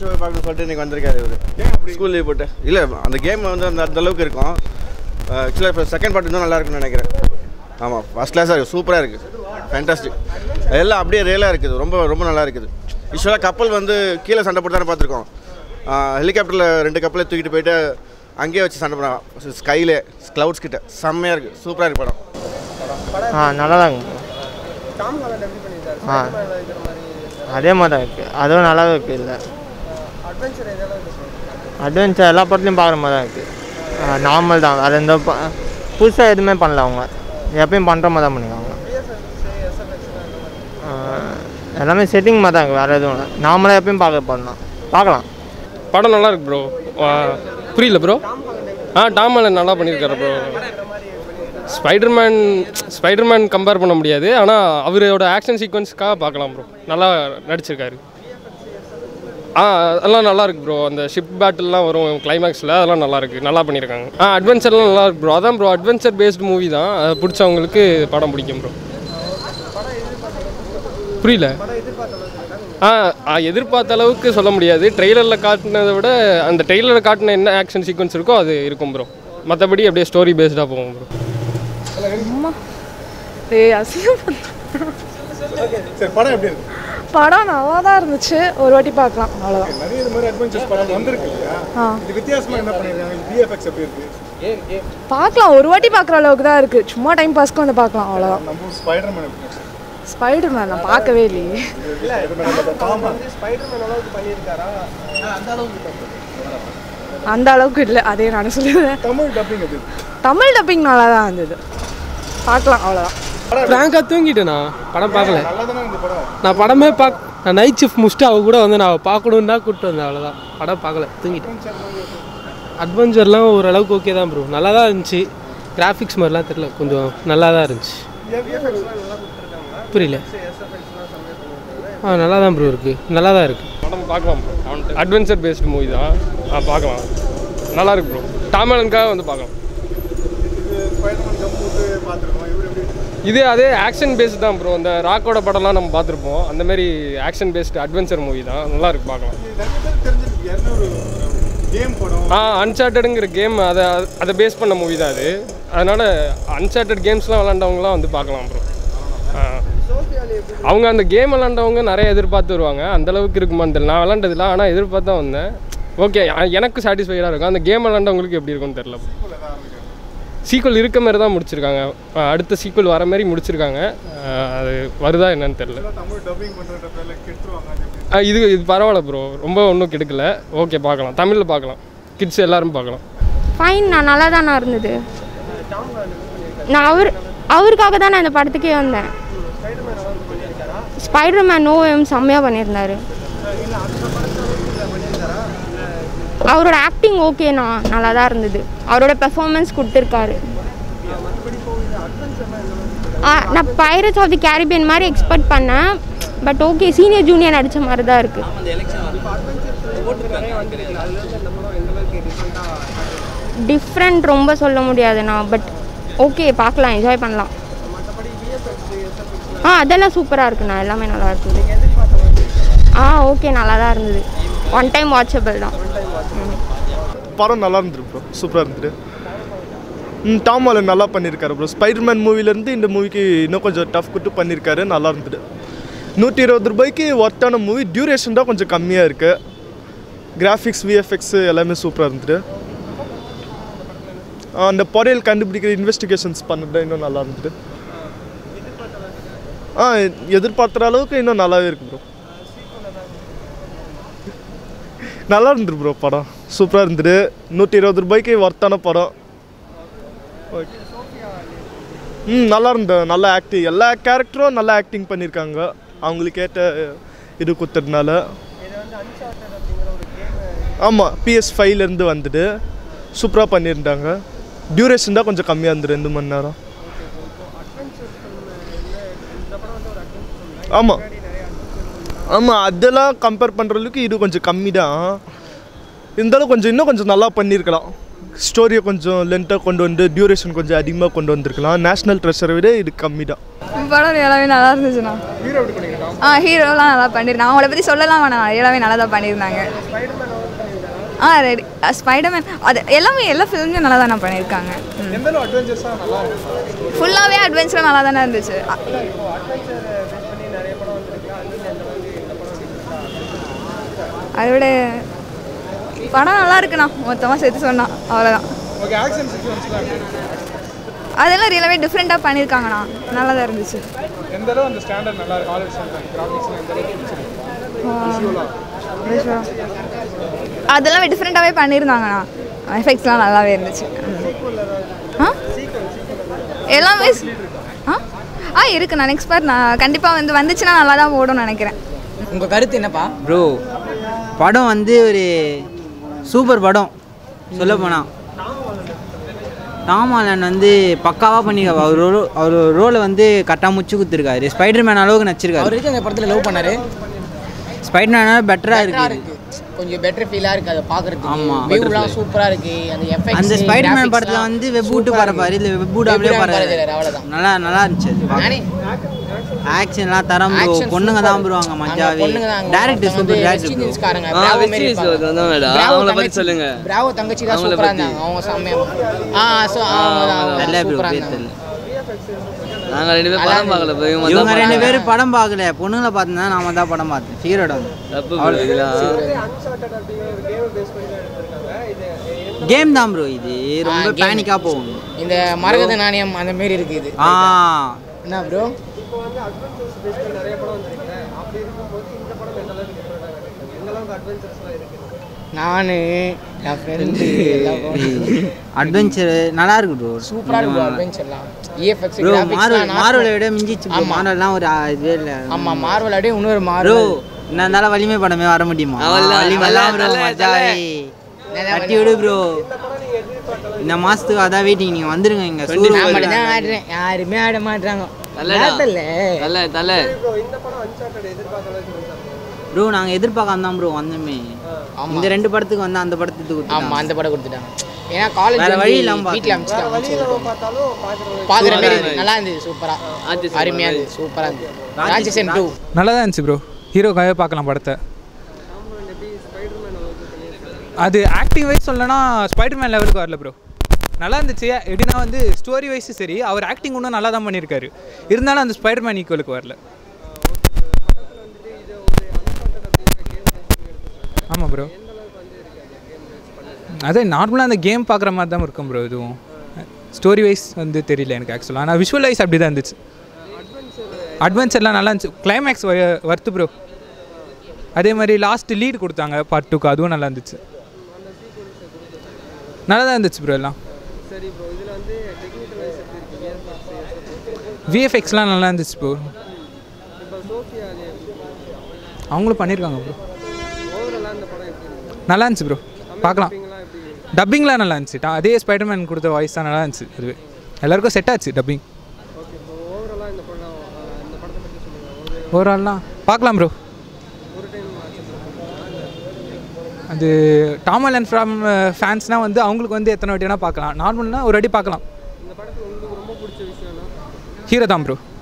Show பார்க்கணும்னு சொல்லிட்டு இன்னைக்கு வந்திருக்காரு இவர் ஸ்கூல் லீவ் போட்டு இல்லை அந்த கேம் வந்து அந்த அந்த அளவுக்கு இருக்கும் ஆக்சுவலாக இப்போ செகண்ட் பார்ட் இன்னும் நல்லா இருக்கும்னு நினைக்கிறேன் ஆமாம் ஃபஸ்ட் கிளாஸாக இருக்குது சூப்பராக இருக்குது ஃபேண்டாஸ்டிக் எல்லாம் அப்படியே ரியலாக இருக்குது ரொம்ப ரொம்ப நல்லா இருக்குது யூஸ்வலாக கப்பல் வந்து கீழே சண்டை போட்டு தானே பார்த்துருக்கோம் ஹெலிகாப்டரில் ரெண்டு கப்பலை தூக்கிட்டு போயிட்டு அங்கேயே வச்சு சண்டை பண்ணாங்க ஸ்கைலே க்ளவுட்ஸ் கிட்ட செம்மையாக இருக்குது சூப்பராக இருக்கு படம் ஆ நல்லா தான் ஆ அதே மாதிரி தான் இருக்குது அதுவும் நல்லாவே இருக்குது இல்லை அட்வென்ச்சர் எல்லா படத்துலையும் பார்க்குற மாதிரி தான் இருக்குது நார்மல் தான் வேறு எந்த புதுசாக எதுவுமே பண்ணல அவங்க எப்பயும் பண்ணுற மாதிரி தான் பண்ணிருக்காங்க ஆ, எல்லாமே செட்டிங் மாதிரி தான் இருக்குது வேறு எதுவும் இல்லை நார்மலாக எப்பயும் பார்க்க படம் தான் பார்க்கலாம் படம் நல்லா இருக்கு ப்ரோ புரியல ப்ரோ ஆ டாமலன் நல்லா பண்ணியிருக்காரு ப்ரோ ஸ்பைடர்மேன் ஸ்பைடர்மேன் கம்பேர் பண்ண முடியாது ஆனால் அவரோட ஆக்ஷன் சீக்வன்ஸ்க்காக பார்க்கலாம் ப்ரோ நல்லா நடிச்சிருக்காரு ஆ அதெல்லாம் நல்லா இருக்கு ப்ரோ அந்த ஷிப் பேட்டில்லாம் வரும் கிளைமேக்ஸில் அதெல்லாம் நல்லா இருக்கு நல்லா பண்ணியிருக்காங்க ஆ அட்வென்ச்சர்லாம் நல்லா இருக்கு ப்ரோ அதான் ப்ரோ அட்வென்ச்சர் பேஸ்டு மூவி தான் அது பிடிச்சவங்களுக்கு படம் பிடிக்கும் ப்ரோ புரியல ஆ ஆ, எதிர்பார்த்த அளவுக்கு சொல்ல முடியாது ட்ரெய்லரில் காட்டினதை விட அந்த ட்ரெய்லரில் காட்டின என்ன ஆக்ஷன் சீக்வன்ஸ் இருக்கோ அது இருக்கும் ப்ரோ மற்றபடி அப்படியே ஸ்டோரி பேஸ்டாக போகும் ப்ரோ ஏய் அசிங்கம் சரி படம் எப்படி இருக்கு படம் நல்லா தான் இருந்துச்சு ஒரு வாட்டி பார்க்கலாம் அவ்வளோதான் நிறைய இது மாதிரி அட்வென்ச்சர்ஸ் படம் வந்திருக்கு இல்லையா ஆ இது வித்தியாசமா என்ன பண்ணிருக்காங்க விஎஃப்எக்ஸ் எப்படி இருக்கு பார்க்கலாம் ஒரு வாட்டி பார்க்குற அளவுக்கு தான் இருக்குது சும்மா டைம் பாஸ்க்கு வந்து பார்க்கலாம் அவ்வளோதான் நம்ம ஸ்பைடர்மேன் எப்படி இருக்கு? ஸ்பைடர் மேன் நான் பார்க்கவே இல்லையே அந்த அளவுக்கு இல்லை அதே நான் சொல்லுவேன் தமிழ் டப்பிங் எப்படி இருக்கு தமிழ் டப்பிங் நல்லா தான் இருந்தது பார்க்கலாம் அவ்வளோதான் ஃப்ராங்காக தூங்கிட்டேண்ணா படம் பார்க்கல நல்லா தானே இந்த படம் நான் படமே பார்க்க நான் நைட் ஷிஃப்ட் முடிச்சுட்டு அவ கூட வந்து நான் பார்க்கணுன்னு தான் கூப்பிட்டு வந்தேன் அவ்வளோதான் படம் பார்க்கல தூங்கிட்டேன் அட்வென்ச்சர்லாம் ஓரளவுக்கு ஓகே தான் ப்ரோ நல்லா தான் இருந்துச்சு கிராஃபிக்ஸ் மாதிரிலாம் தெரியல கொஞ்சம் நல்லா தான் இருந்துச்சு புரியல ஆ நல்லா தான் ப்ரோ இருக்குது நல்லா தான் இருக்குது படம் பார்க்கலாம் ப்ரோ அட்வென்ச்சர் பேஸ்டு மூவி தான் ஆ பார்க்கலாம் நல்லா இருக்கு ப்ரோ டாமலனுக்காக வந்து பார்க்கலாம் இது ஸ்பைடர்மேன் ஜம்ப் போட்டு பார்த்துருக்கோம் இவர் எப்படி இருக்கு? இது அதே ஆக்ஷன் பேஸ்டு தான் ப்ரோ இந்த ராக்கோட படம்லாம் நம்ம பார்த்துருப்போம் அந்த மாதிரி ஆக்ஷன் பேஸ்டு அட்வென்ச்சர் மூவி தான் நல்லா இருக்கு பார்க்கலாம் இது நிறைய பேர் தெரிஞ்சிருக்கு இரநூறு கேம் படம் ஆ அன்சார்ட்டடுங்கிற கேம் அதை அதை பேஸ் பண்ண மூவி தான் அது அதனால் அன்சார்ட்டட் கேம்ஸ்லாம் விளாண்டவங்களாம் வந்து பார்க்கலாம் ப்ரோ அவங்க அந்த கேம் விளாண்டவங்க நிறைய எதிர்பார்த்து வருவாங்க அந்த அளவுக்கு இருக்குமான்னு தெரியல நான் விளாண்டதில்ல ஆனால் எதிர்பார்த்து தான் வந்தேன் ஓகே எனக்கு சாட்டிஸ்ஃபைடாக இருக்கும் அந்த கேம் விளாண்டவங்களுக்கு எப்படி இருக்கும்னு தெரியல சீக்குவல் இருக்க மாதிரி தான் முடிச்சிருக்காங்க ஆ, அடுத்த சீக்குவல் வர மாதிரி முடிச்சிருக்காங்க ஆ, அது வருதா என்னன்னு தெரியல தமிழ் டப்பிங் பண்ணுற பேர்ல கெட்டுருவாங்க அது எப்படி ஆ, இது இது பரவாயில்ல ப்ரோ ரொம்ப ஒன்றும் கெடுக்கல ஓகே பார்க்கலாம் தமிழில் பார்க்கலாம் கிட்ஸ் எல்லாரும் பார்க்கலாம் ஃபைன் நான் நல்லா தானே இருந்தது நான் அவர் அவருக்காக தான் நான் இந்த படத்துக்கே வந்தேன் ஸ்பைடர் மேன் நோயம் செம்மையாக பண்ணியிருந்தாரு அவரோட ஆக்டிங் ஓகேண்ணா நல்லா தான் இருந்தது அவரோட பெர்ஃபார்மன்ஸ் கொடுத்துருக்காரு ஆ நான் பைரட்ஸ் ஆஃப் தி கேரிபியன் மாதிரி எக்ஸ்பெக்ட் பண்ணேன் பட் ஓகே சீனியர் ஜூனியர் நடித்த மாதிரி தான் இருக்குது டிஃப்ரெண்ட் ரொம்ப சொல்ல முடியாதுண்ணா பட் ஓகே பார்க்கலாம் என்ஜாய் பண்ணலாம் ஆ அதெல்லாம் சூப்பராக இருக்குண்ணா எல்லாமே நல்லா இருக்குது ஆ ஓகே நல்லா தான் இருந்தது ஒன் டைம் வாட்சபிள் தான் படம் நல்லா இருந்துரு ப்ரோ சூப்பராக இருந்துட்டு ம் டாம் ஹாலண்ட் நல்லா பண்ணியிருக்காரு ப்ரோ ஸ்பைடர்மேன் மூவிலேருந்து இந்த மூவிக்கு இன்னும் கொஞ்சம் டஃப் கொடுத்து பண்ணியிருக்காரு நல்லா இருந்துட்டு நூற்றி இருபது ரூபாய்க்கு ஒர்த்தான மூவி டியூரேஷன் தான் கொஞ்சம் கம்மியாக இருக்குது கிராஃபிக்ஸ் விஎஃப்எக்ஸ் எல்லாமே சூப்பராக இருந்துட்டு ஆ, அந்த பொறையல் கண்டுபிடிக்கிற இன்வெஸ்டிகேஷன்ஸ் பண்ணது இன்னும் நல்லா இருந்துட்டு ஆ எதிர்பார்க்குற அளவுக்கு இன்னும் நல்லாவே இருக்கு ப்ரோ நல்லா இருந்துரு ப்ரோ படம் சூப்பராக இருந்துட்டு நூற்றி இருபது ரூபாய்க்கு ஒர்த்தான படம் ஓகே ம் நல்லா இருந்தது நல்ல ஆக்டிங் எல்லா கேரக்டரும் நல்லா ஆக்டிங் பண்ணியிருக்காங்க அவங்களுக்கு ஏற்ற இது கொடுத்ததுனால ஆமாம் பிஎஸ் ஃபைவ்லேருந்து வந்துட்டு சூப்பராக பண்ணியிருந்தாங்க டியூரேஷன் தான் கொஞ்சம் கம்மியாக இருந்தது ரெண்டு மணி நேரம் ஆமாம் ஆமாம் அதெல்லாம் கம்பேர் பண்ணுற அளவுக்கு இது கொஞ்சம் கம்மி தான் இருந்தாலும் கொஞ்சம் இன்னும் கொஞ்சம் நல்லா பண்ணியிருக்கலாம் ஸ்டோரியை கொஞ்சம் லென்த்தாக கொண்டு வந்து டியூரேஷன் கொஞ்சம் அதிகமாக கொண்டு வந்திருக்கலாம் நேஷ்னல் ட்ரெஷரை விட இது கம்மி தான் படம் எல்லாமே நல்லா இருந்துச்சுண்ணா ஆ ஹீரோலாம் நல்லா பண்ணியிருந்தாங்க அவங்கள பற்றி சொல்லலாம் வேணாம் எல்லாமே நல்லா தான் பண்ணியிருந்தாங்க ஆ ரெடி ஸ்பைடர்மேன் அது எல்லாமே எல்லா ஃபிலிமுமே நல்லா தானே பண்ணியிருக்காங்க எந்த அளவு அட்வென்ச்சர்ஸாக நல்லா இருக்கும் ஃபுல்லாகவே அட்வென்ச்சராக நல்லா தானே இருந்துச்சு அ- அதோட படம் நல்லா இருக்குண்ணா மொத்தமாக சேர்த்து சொன்னா அவ்வளோதான் ஓகே ஆக்ஷன் சீக்வன்ஸ்லாம் அதெல்லாம் ரியலாகவே டிஃப்ரெண்ட்டாக பண்ணியிருக்காங்கண்ணா நல்லா தான் இருந்துச்சு எந்த அளவு அந்த ஸ்டாண்டர்ட் நல்லா இருக்கு ஹாலிவுட் ஸ்டாண்டர்ட் கிராஃபிக்ஸ்லாம் எந்த அளவுக்கு பிடிச்சிருக்கு விஷுவலாக அதெல்லாம் டிஃப்ரெண்ட்டாகவே பண்ணியிருந்தாங்கண்ணா எஃபெக்ட்ஸ்லாம் நல்லாவே இருந்துச்சு ஆ எல்லாமே ஸ்- ஆ ஆ இருக்குண்ணா நெக்ஸ்ட் பார்ட் நான் கண்டிப்பாக வந்து வந்துச்சுன்னா நல்லா தான் ஓடும்னு நினைக்கிறேன் உங்கள் கருத்து என்னப்பா ப்ரோ படம் வந்து ஒரு சூப்பர் படம் சொல்ல போனால் டாமாலன் வந்து பக்காவாக பண்ணியிருக்காரு அவர் ரோல் அவர் ரோலை வந்து கரெக்டாக முச்சு குத்துருக்காரு ஸ்பைடர்மேன் அளவுக்கு நடிச்சிருக்காரு அவர் அந்த படத்தில் லவ் பண்ணாரு ஸ்பைடர்மேனால பெட்டராக பெட்டரா இருக்கு இருக்கு கொஞ்சம் பெட்டர் ஃபீலாக இருக்குது அதை பார்க்குறதுக்கு ஆமா. வியூலாம் சூப்பராக இருக்குது அந்த எஃபெக்ட்ஸ் அந்த ஸ்பைடர்மேன் படத்தில் வந்து வெப்பூட்டு பறப்பாரு இல்லை வெப்பூட்டு அப்படியே பறப்பாரு அவ்வளோதான் நல்லா நல்லா இருந்துச்சு அது நானே ஆக்ஷன்லாம் தரம் ப்ரோ Action பொண்ணுங்க தான் super. ப்ரோ அங்கே அங்க மஜாவே பொண்ணுங்க தான் அங்க டேரக்டர் வந்து சூப்பர் West டேரக்டர் Indiesகாரங்க, ப்ரோ Bravo மாரி இருப்பாங்க. Bravo அவங்கள பற்றி தங்கச்சி- சொல்லுங்க Bravo தங்கச்சி தான் அவங்கள சூப்பராக பத்தி. இருந்தாங்க அவங்க செம்மையாக ஆ ஸோ அவங்க தான் அவங்க நல்ல ப்ரோ சூப்பராக பேர் இருந்தாங்க தெரியல நாங்கள் ரெண்டு பேரும் படம் பார்க்கல bro. இவங்க இவங்க தான் ரெண்டு பார்த்தாங்க. பேரும் படம் பார்க்கல பொண்ணுங்களை பார்த்துதான் நாம தான் படம் பார்த்தேன் ஹீரோட வந்து தப்பு bro இதெல்லாம். கேம் தான் ப்ரோ இது ரொம்ப game. பேனிக்காக போகும் இந்த மரகத நாணயம் அந்த மாரி இருக்குது இது ஆ என்ன ப்ரோ நான் என் ஃப்ரெண்டு அட்வென்ச்சர் நல்லா இருக்கு ப்ரோ சூப்பராக இருக்கும் ப்ரோ அட்வென்ச்சர்லாம் இஎஃப்எக்ஸ் ப்ரோ மார்வல் மார்வலை விட மிஞ்சிச்சு ப்ரோ ஆமா. மார்வல்லாம் ஒரு ஆ, இதுவே இல்லை ஆமாம் மார்வல் அப்படியே இன்னொரு ப்ரோ மார்வல் என்ன இருந்தாலும் வலிமை படமே வர முடியுமா அவ்வளவுதான், வலிமை தான் ப்ரோ தல, மஜாவே கட்டி விடு ப்ரோ இந்த மாசத்துக்கு அதான் வெயிட்டிங் நீங்க வந்துருங்க இங்க நான் சூரிய மட்டும் தான் ஆடுறேன் யாருமே ஆட மாட்டாங்க தலடா. ஆடல தல தல ப்ரோ நாங்க எதிர்பார்க்காம தான் ப்ரோ வந்தோமே இந்த ரெண்டு படத்துக்கு வந்து அந்த படத்துக்கு ஆமாம் கொடுத்தாங்க அந்த படம் கொடுத்துட்டாங்க ஏன்னா காலேஜ் வேற வழி இல்லாம வீட்டில் பார்த்தேன். அனுப்பிச்சிட்டாங்க பார்க்குற மாதிரி இருந்துச்சு. நல்லா இருந்தது சூப்பராக ஆர்டிஸ்ட் அருமையாக இருந்தது சூப்பராக இருந்தது ராட்சசன் டூ நல்லா தான் இருந்துச்சு ப்ரோ ஹீரோக்காகவே பார்க்கலாம் படத்தை அது ஆக்டிங் வைஸ் சொல்லனா ஸ்பைடர்மேன் லெவலுக்கு வரல ப்ரோ நல்லா இருந்துச்சு எப்படின்னா வந்து ஸ்டோரி வைஸும் சரி அவர் ஆக்டிங் இன்னும் நல்லா தான் பண்ணியிருக்காரு இருந்தாலும் அந்த ஸ்பைடர்மேன் ஈக்குவலுக்கு வரல ஆமாம் ப்ரோ அதே நார்மலாக அந்த கேம் பார்க்குற மாதிரி தான் இருக்கும் ப்ரோ இதுவும் ஸ்டோரி வைஸ் வந்து தெரியல எனக்கு ஆக்சுவலாக ஆனால் விஷுவல் வைஸ் அப்படி தான் இருந்துச்சு அட்வென்ச்சர்லாம் நல்லா இருந்துச்சு கிளைமேக்ஸ் வர்த்து ப்ரோ அதே மாதிரி லாஸ்ட் லீட் கொடுத்தாங்க பார்ட் டூக்கு அதுவும் நல்லா இருந்துச்சு நல்லா தான் இருந்துச்சு ப்ரோ எல்லாம் விஎஃப்எக்ஸ்லாம் நல்லா இருந்துச்சு ப்ரோ அவங்களும் பண்ணியிருக்காங்க ப்ரோ நல்லா இருந்துச்சு ப்ரோ பார்க்கலாம் டப்பிங்லாம் நல்லா இருந்துச்சு டா- அதே ஸ்பைடர்மேன் கொடுத்த வாய்ஸ் தான் நல்லா இருந்துச்சு அதுவே எல்லாருக்கும் செட் ஆச்சு டப்பிங் ஓவரால்னா பார்க்கலாம் ப்ரோ அது டாமல் அண்ட் ஃப்ரம் ஃபேன்ஸ்னால் வந்து அவங்களுக்கு வந்து எத்தனை வாட்டி வேணால் பார்க்கலாம் நார்மல்னா ஒரு வாட்டி பார்க்கலாம் ஹீரோ தான் ப்ரோ